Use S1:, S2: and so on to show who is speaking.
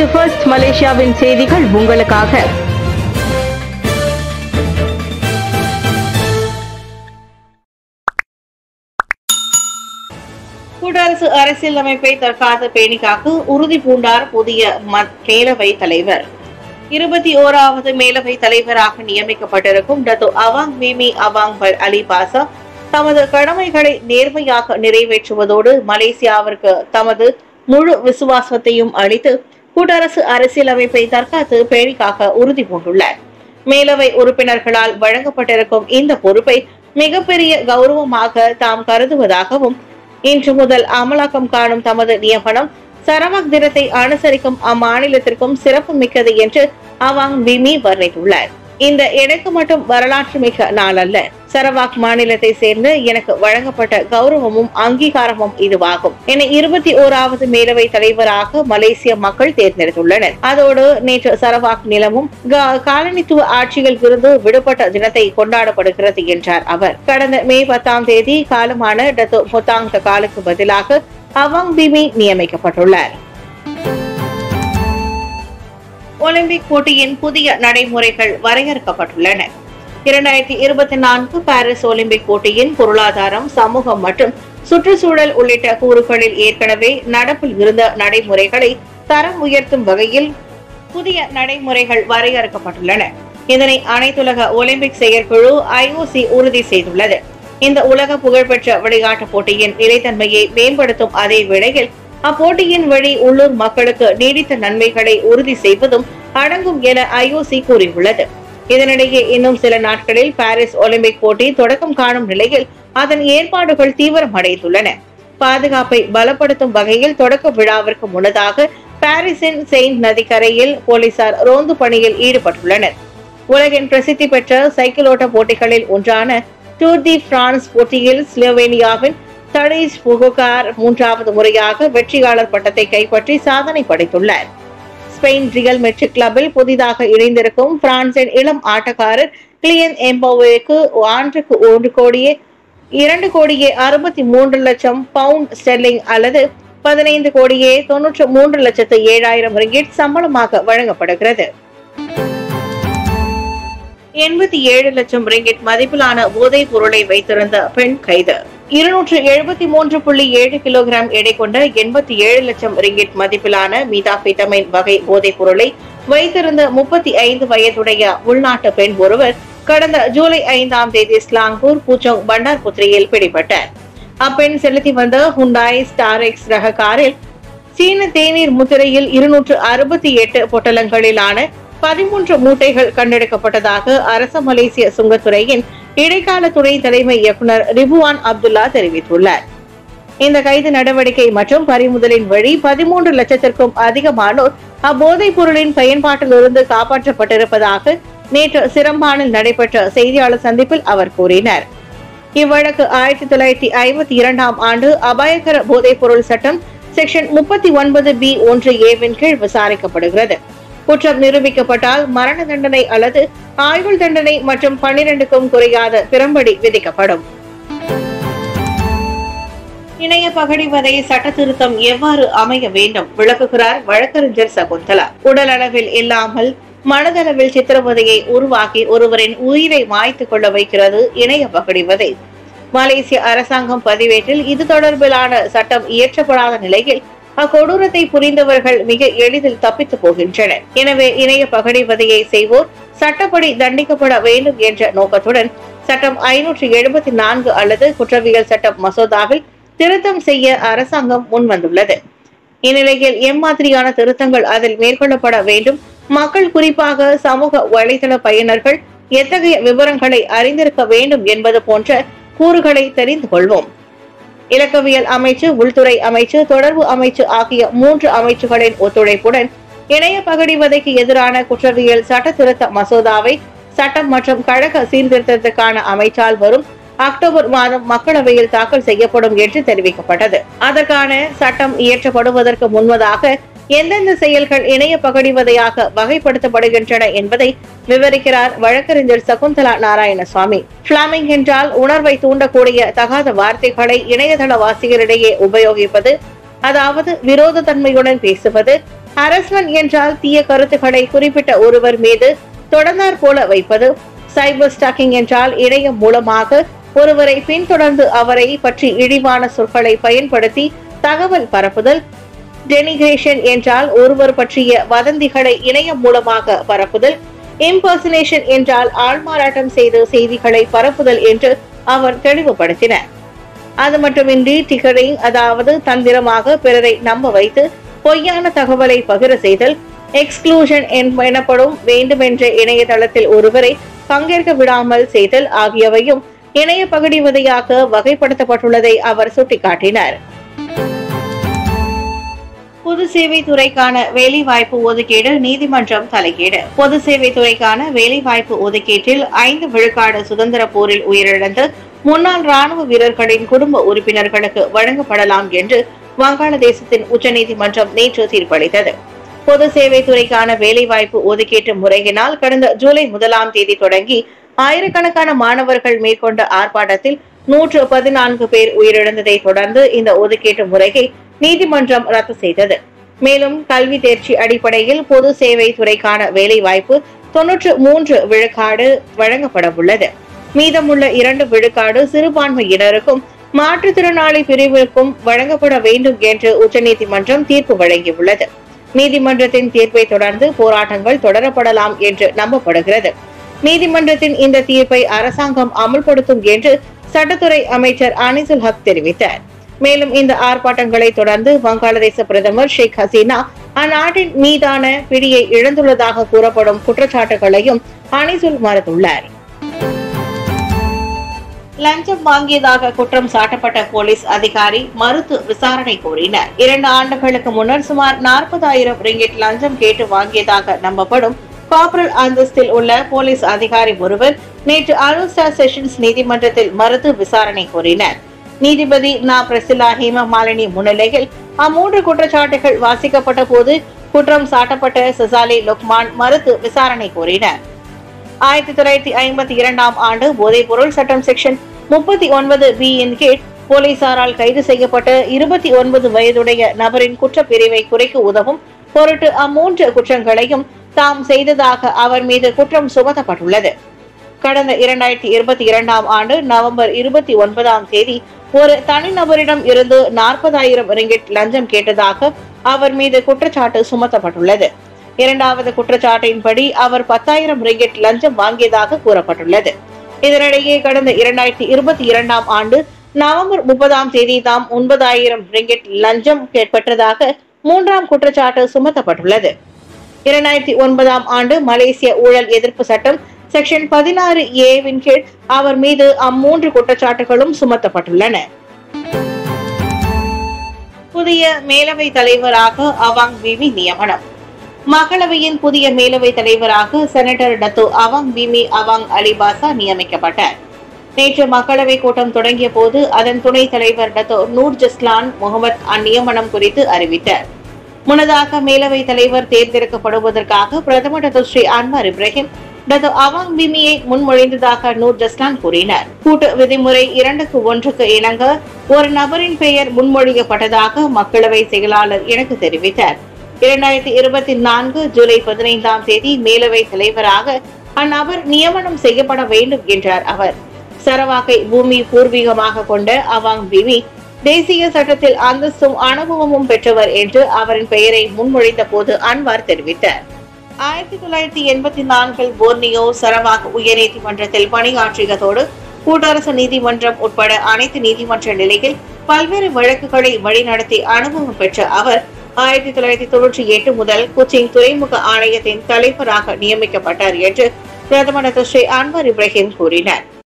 S1: இது ஃபர்ஸ்ட் மலேசியாவின் செய்திகள் உங்களுக்காக
S2: குடியரசு அரசியலமைப்பை தற்காத்த பேணிக்காக உறுதி பூண்டார் புதிய ம- மேலவை தலைவர் இருபத்தி ஓராவது மேலவை தலைவராக நியமிக்கப்பட்டிருக்கும் டத்து அவாங் மிமி அவாங் பர் அலி பாசா தமது கடமைகளை நேர்மையாக நிறைவேற்றுவதோடு மலேசியாவிற்கு தமது முழு விசுவாசத்தையும் அளித்து குடியரசு அரசியலமைப்பை தற்காத்து பேணிக்காக உறுதி பூண்டுள்ளார் மேலவை உறுப்பினர்களால் வழங்கப்பட்டிருக்கும் இந்த பொறுப்பை மிகப்பெரிய கௌரவமாக தாம் கருதுவதாகவும் இன்று முதல் அமலாக்கம் காணும் தமது நியமனம் சரவாக் தினத்தை அனுசரிக்கும் அம்மாநிலத்திற்கும் சிறப்பு மிக்கது என்று அவாங் விமி வர்ணித்துள்ளார் இந்த எனக்கு மட்டும் வரலாற்று மிக்க நாள் அல்ல சரவாக் மாநிலத்தை சேர்ந்து எனக்கு வழங்கப்பட்ட கௌரவமும் அங்கீகாரமும் இதுவாகும் என இருபத்தி ஓராவது மேலவை தலைவராக மலேசிய மக்கள் தேர்ந்தெடுத்துள்ளனர் அதோடு நேற்று சரவாக் நிலமும் கா- காலனித்துவ ஆட்சியில் இருந்து விடுபட்ட தினத்தை கொண்டாடப்படுகிறது என்றார் அவர் கடந்த மே பத்தாம் தேதி காலமான டத்து பொத்தாங் தகாலுக்கு பதிலாக அவாங் பிமி நியமிக்கப்பட்டுள்ளார் ஒலிம்பிக் போட்டியின் புதிய நடைமுறைகள் வரையறுக்கப்பட்டுள்ளன இரண்டாயிரத்தி இருபத்தி நான்கு பாரிஸ் ஒலிம்பிக் போட்டியின் பொருளாதாரம் சமூகம் மற்றும் சுற்றுச்சூழல் உள்ளிட்ட கூறுகளில் ஏற்கனவே நடப்பில் இருந்த நடைமுறைகளை தரம் உயர்த்தும் வகையில் புதிய நடைமுறைகள் வரையறுக்கப்பட்டுள்ளன இதனை அனைத்துலக ஒலிம்பிக் செயற்குழு ஐஓசி உறுதி செய்துள்ளது இந்த உலக புகழ்பெற்ற விளையாட்டுப் போட்டியின் நிலைத்தன்மையை மேம்படுத்தும் அதே வேளையில் அப்போட்டியின் வழி உள்ளூர் மக்களுக்கு நீடித்த நன்மைகளை உறுதி செய்வதும் அடங்கும் என ஐஓசி கூறியுள்ளது இதனிடையே இன்னும் சில நாட்களில் பாரிஸ் ஒலிம்பிக் போட்டி தொடக்கம் காணும் நிலையில் அதன் ஏற்பாடுகள் தீவிரமடைந்துள்ளன பாதுகாப்பை பலப்படுத்தும் வகையில் தொடக்க விழாவிற்கு முன்னதாக பாரிஸின் செயின்ட் நதிக்கரையில் போலீசார் ரோந்து பணியில் ஈடுபட்டுள்ளனர் உலகின் பிரசித்தி பெற்ற சைக்கிள் ஓட்ட போட்டிகளில் ஒன்றான டூர் தி பிரான்ஸ் போட்டியில் ஸ்லோவேனியாவின் தடேஜ் புகோகார் மூன்றாவது முறையாக வெற்றியாளர் பட்டத்தை கைப்பற்றி சாதனை படைத்துள்ளார் ஸ்பெயின் ரியல் மெட்ரிக் கிளப்பில் புதிதாக இணைந்திருக்கும் பிரான்சின் இளம் ஆட்டக்காரர் கிளியன் எம்போவேக்கு ஆண்டுக்கு ஒன்று கோடியே இரண்டு கோடியே அறுபத்தி மூன்று லட்சம் பவுண்ட் ஸ்டெர்லிங் அல்லது பதினைந்து கோடியே தொன்னூற்று மூன்று லட்சத்து ஏழாயிரம் ரிங்கிட் சம்பளமாக வழங்கப்படுகிறது எண்பத்தி ஏழு லட்சம் ரிங்கிட் மதிப்பிலான போதைப் பொருளை வைத்திருந்த பெண் கைது இருநூற்று எழுபத்தி மூன்று புள்ளி ஏழு கிலோகிராம் எடை கொண்ட எண்பத்தி ஏழு லட்சம் ரிங்கிட் மதிப்பிலான மீதாபிட்டமைன் வகை போதைப் பொருளை வைத்திருந்த முப்பத்தி ஐந்து வயதுடைய உள்நாட்டு பெண் ஒருவர் கடந்த ஜூலை ஐந்தாம் தேதி ஸ்லாங்கூர் பூச்சோங் பண்டார்புத்திரியில் பிடிபட்டார் அப்பெண் செலுத்தி வந்த ஹுண்டாய் ஸ்டாரெக்ஸ் ரக காரில் சீன தேநீர் முத்திரையில் இருநூற்று அறுபத்தி எட்டு பொட்டலங்களிலான பதிமூன்று மூட்டைகள் கண்டெடுக்கப்பட்டதாக அரச மலேசிய சுங்கத்துறையின் இடைக்கால துணை தலைமை இயக்குனர் ரிபுவான் அப்துல்லா தெரிவித்துள்ளார் இந்த கைது நடவடிக்கை மற்றும் பறிமுதலின் வழி பதிமூன்று லட்சத்திற்கும் அதிகமானோர் அப்போதைப் பொருளின் பயன்பாட்டிலிருந்து காப்பாற்றப்பட்டிருப்பதாக நேற்று சிரம்பானில் நடைபெற்ற செய்தியாளர் சந்திப்பில் அவர் கூறினார் இவ்வழக்கு ஆயிரத்தி தொள்ளாயிரத்தி ஐம்பத்தி இரண்டாம் ஆண்டு அபாயகர போதைப் பொருள் சட்டம் செக்ஷன் முப்பத்தி ஒன்பது பி ஒன்று ஏவின் கீழ் விசாரிக்கப்படுகிறது குற்றம் நிரூபிக்கப்பட்டால் மரண தண்டனை அல்லது ஆயுள் தண்டனை மற்றும் பன்னிரண்டுக்கும் குறையாத பிறம்படி விதிக்கப்படும் இணைய பகடிவதை சட்ட திருத்தம் எவ்வாறு அமைய வேண்டும் விளக்குகிறார் வழக்கறிஞர் சகுந்தலா உடல் அளவில் இல்லாமல் மனதளவில் சித்திரவதையை உருவாக்கி ஒருவரின் உயிரை மாய்த்து கொள்ள வைக்கிறது இணைய பகடிவதை மலேசிய அரசாங்கம் பதிவேட்டில் இது தொடர்பிலான சட்டம் இயற்றப்படாத நிலையில் அக்கொடூரத்தை புரிந்தவர்கள் மிக எளிதில் தப்பித்து போகின்றனர் எனவே இணைய பகடிவதையை செய்வோர் சட்டப்படி தண்டிக்கப்பட வேண்டும் என்ற நோக்கத்துடன் சட்டம் ஐநூற்றி எழுபத்தி நான்கு அல்லது குற்றவியல் சட்டம் மசோதாவில் திருத்தம் செய்ய அரசாங்கம் முன்வந்துள்ளது இந்நிலையில் எம்மாதிரியான திருத்தங்கள் அதில் மேற்கொள்ளப்பட வேண்டும் மக்கள் குறிப்பாக சமூக வலைதள பயனர்கள் எத்தகைய விவரங்களை அறிந்திருக்க வேண்டும் என்பது போன்ற கூறுகளை தெரிந்து கொள்வோம் இலக்கவியல் அமைச்சு உள்துறை அமைச்சு தொடர்பு அமைச்சு ஆகிய மூன்று அமைச்சுகளின் ஒத்துழைப்புடன் இணைய பகடிவதைக்கு எதிரான குற்றவியல் சட்ட திருத்த மசோதாவை சட்டம் மற்றும் கழக சீர்திருத்தத்துக்கான அமைச்சால் வரும் அக்டோபர் மாதம் மக்களவையில் தாக்கல் செய்யப்படும் என்று தெரிவிக்கப்பட்டது அதற்கான சட்டம் இயற்றப்படுவதற்கு முன்பதாக எந்தெந்த செயல்கள் இணைய பகடிவதையாக வகைப்படுத்தப்படுகின்றன என்பதை விவரிக்கிறார் வழக்கறிஞர் சகுந்தலா நாராயணசுவாமி பிளாமிங் என்றால் உணர்வை தூண்டக்கூடிய தகாத வார்த்தைகளை இணையதள வாசிகரிடையே உபயோகிப்பது அதாவது விரோத தன்மையுடன் பேசுவது ஹரஸ்மெண்ட் என்றால் தீய கருத்துக்களை குறிப்பிட்ட ஒருவர் மீது தொடர்ந்தார் போல வைப்பது சைபர் ஸ்டாக்கிங் என்றால் இணையம் மூலமாக ஒருவரை பின்தொடர்ந்து அவரை பற்றி இழிவான சொற்களை பயன்படுத்தி தகவல் பரப்புதல் டெனிகிரேஷன் என்றால் ஒருவர் பற்றிய வதந்திகளை இணையம் மூலமாக பரப்புதல் இம்பர்சனேஷன் என்றால் ஆள்மாறாட்டம் செய்து செய்திகளை பரப்புதல் என்று அவர் தெளிவுபடுத்தினார் அது மட்டுமின்றி டிகரிங் அதாவது தந்திரமாக பிறரை நம்ப வைத்து பொய்யான தகவலை பகிர செய்தல் எக்ஸ்க்ளூஷன் எனப்படும் வேண்டுமென்ற இணையதளத்தில் ஒருவரை பங்கேற்க விடாமல் செய்தல் ஆகியவையும் இணைய பகுடிவதையாக வகைப்படுத்தப்பட்டுள்ளதை அவர் சுட்டிக்காட்டினார் பொது சேவை துறைக்கான வேலைவாய்ப்பு ஒதுக்கீடு நீதிமன்றம் தலையீடு பொது சேவை துறைக்கான வேலைவாய்ப்பு ஒதுக்கீட்டில் ஐந்து விழுக்காடு சுதந்திர போரில் உயிரிழந்த முன்னாள் ராணுவ வீரர்களின் குடும்ப உறுப்பினர்களுக்கு வழங்கப்படலாம் என்று வங்காளதேசத்தின் உச்சநீதிமன்றம் நேற்று தீர்ப்பளித்தது பொது சேவை துறைக்கான வேலைவாய்ப்பு ஒதுக்கீட்டு முறையினால் கடந்த ஜூலை முதலாம் தேதி தொடங்கி ஆயிரக்கணக்கான மாணவர்கள் மேற்கொண்ட ஆர்ப்பாட்டத்தில் நூற்று பதினான்கு பேர் உயிரிழந்ததை தொடர்ந்து இந்த ஒதுக்கீட்டு முறையை நீதிமன்றம் ரத்து செய்தது மேலும் கல்வி தேர்ச்சி அடிப்படையில் பொது சேவை துறைக்கான வேலைவாய்ப்பு தொன்னூற்று மூன்று விழுக்காடு வழங்கப்பட உள்ளது மீதமுள்ள இரண்டு விழுக்காடு சிறுபான்மையினருக்கும் மாற்றுத்திறனாளி பிரிவிற்கும் வழங்கப்பட வேண்டும் என்று உச்சநீதிமன்றம் தீர்ப்பு வழங்கியுள்ளது நீதிமன்றத்தின் தீர்ப்பை தொடர்ந்து போராட்டங்கள் தொடரப்படலாம் என்று நம்பப்படுகிறது நீதிமன்றத்தின் இந்த தீர்ப்பை அரசாங்கம் அமல்படுத்தும் என்று சட்டத்துறை அமைச்சர் அனிசுல் ஹக் தெரிவித்தார் மேலும் இந்த ஆர்ப்பாட்டங்களை தொடர்ந்து வங்காளதேச பிரதமர் ஷேக் ஹசீனா அந்நாட்டின் மீதான பிடியை இழந்துள்ளதாக கூறப்படும் குற்றச்சாட்டுகளையும் அனிசுல் மறுத்துள்ளார் லஞ்சம் வாங்கியதாக குற்றம் சாட்டப்பட்ட போலீஸ் அதிகாரி மறுத்து விசாரணை கோரினார் இரண்டு ஆண்டுகளுக்கு முன்னர் சுமார் நாற்பதாயிரம் ரிங்கிட் லஞ்சம் கேட்டு வாங்கியதாக நம்பப்படும் கார்பரல் அந்தஸ்தில் உள்ள போலீஸ் அதிகாரி ஒருவர் நேற்று அருஸ்டா செஷன்ஸ் நீதிமன்றத்தில் மறுத்து விசாரணை கோரினார் நீதிபதி நா பிரசிலா ஹேமமாலினி முன்னிலையில் அம்மூன்று குற்றச்சாட்டுகள் வாசிக்கப்பட்ட போது குற்றம் சாட்டப்பட்ட சசாலி லொக்மான் மறுத்து விசாரணை கோரினார் ஆயிரத்தி தொள்ளாயிரத்தி ஐம்பத்தி இரண்டாம் ஆண்டு போதைப் பொருள் சட்டம் செக்ஷன் முப்பத்தி ஒன்பது பி இன் கீழ் போலீசாரால் கைது செய்யப்பட்ட இருபத்தி ஒன்பது வயதுடைய நபரின் குற்றப்பிரிவை குறைக்க உதவும் பொருட்டு அம்மூன்று குற்றங்களையும் தாம் செய்ததாக அவர் மீது குற்றம் சுமத்தப்பட்டுள்ளது கடந்த இரண்டாயிரத்தி இருபத்தி இரண்டாம் ஆண்டு நவம்பர் இருபத்தி ஒன்பதாம் தேதி ஒரு தனிநபரிடம் இருந்து நாற்பதாயிரம் ரிங்கிட் லஞ்சம் கேட்டதாக அவர் மீது குற்றச்சாட்டு சுமத்தப்பட்டுள்ளது இரண்டாவது குற்றச்சாட்டின்படி அவர் பத்தாயிரம் ரிங்கிட் லஞ்சம் வாங்கியதாக கூறப்பட்டுள்ளது இதனிடையே கடந்த இரண்டாயிரத்தி இருபத்தி இரண்டாம் ஆண்டு நவம்பர் முப்பதாம் தேதி தாம் ஒன்பதாயிரம் ரிங்கிட் லஞ்சம் பெற்றதாக மூன்றாம் குற்றச்சாட்டு சுமத்தப்பட்டுள்ளது இரண்டாயிரத்தி ஒன்பதாம் ஆண்டு மலேசிய ஊழல் எதிர்ப்பு சட்டம் செக்ஷன் பதினாறு ஏவின் கீழ் அவர் மீது அம்மூன்று குற்றச்சாட்டுகளும் சுமத்தப்பட்டுள்ளன புதிய மேலவை தலைவராக அவாங் பிமி நியமனம் மக்களவையின் புதிய மேலவை தலைவராக senator Datuk Awang Bemee Awang Ali Basah நியமிக்கப்பட்டார் நேற்று மக்களவை கூட்டம் தொடங்கிய போது அதன் துணைத் தலைவர் டத்தோ நூர் ஜஸ்லான் முகமது அந்நியமனம் குறித்து அறிவித்தார் முன்னதாக மேலவை தலைவர் தேர்ந்தெடுக்கப்படுவதற்காக பிரதமர் Datuk Seri Anwar Ibrahim Datuk Awang பிமியை முன்மொழிந்ததாக நூர் ஜஸ்லான் கூறினார் கூட்டு விதிமுறை இரண்டுக்கு ஒன்றுக்கு இணங்க ஒரு நபரின் பெயர் முன்மொழியப்பட்டதாக மக்களவை செயலாளர் எனக்கு தெரிவித்தார் இரண்டாயிரத்தி இருபத்தி நான்கு ஜூலை பதினைந்தாம் தேதி மேலவை தலைவராக அந்நபர் நியமனம் செய்யப்பட வேண்டும் என்றார் அவர் சரவாக்கை பூமி பூர்வீகமாக கொண்ட அவாங் பிமி தேசிய சட்டத்தில் அந்தஸ்தும் அனுபவமும் பெற்றவர் என்று அவரின் பெயரை முன்மொழிந்த போது அன்வார் தெரிவித்தார் ஆயிரத்தி தொள்ளாயிரத்தி எண்பத்தி நான்கில் போர்னியோ சரவாக் உயர்நீதிமன்றத்தில் பணியாற்றியதோடு கூட்டரசு நீதிமன்றம் உட்பட அனைத்து நீதிமன்ற நிலையில் பல்வேறு வழக்குகளை வழிநடத்தி அனுபவம் பெற்ற அவர் ஆயிரத்தி தொள்ளாயிரத்தி தொன்னூற்றி எட்டு முதல் குச்சிங் துறைமுக ஆணையத்தின் தலைவராக நியமிக்கப்பட்டார் என்று பிரதமர் ஸ்ரீ அன்வர் இப்ராஹிம் கூறினார்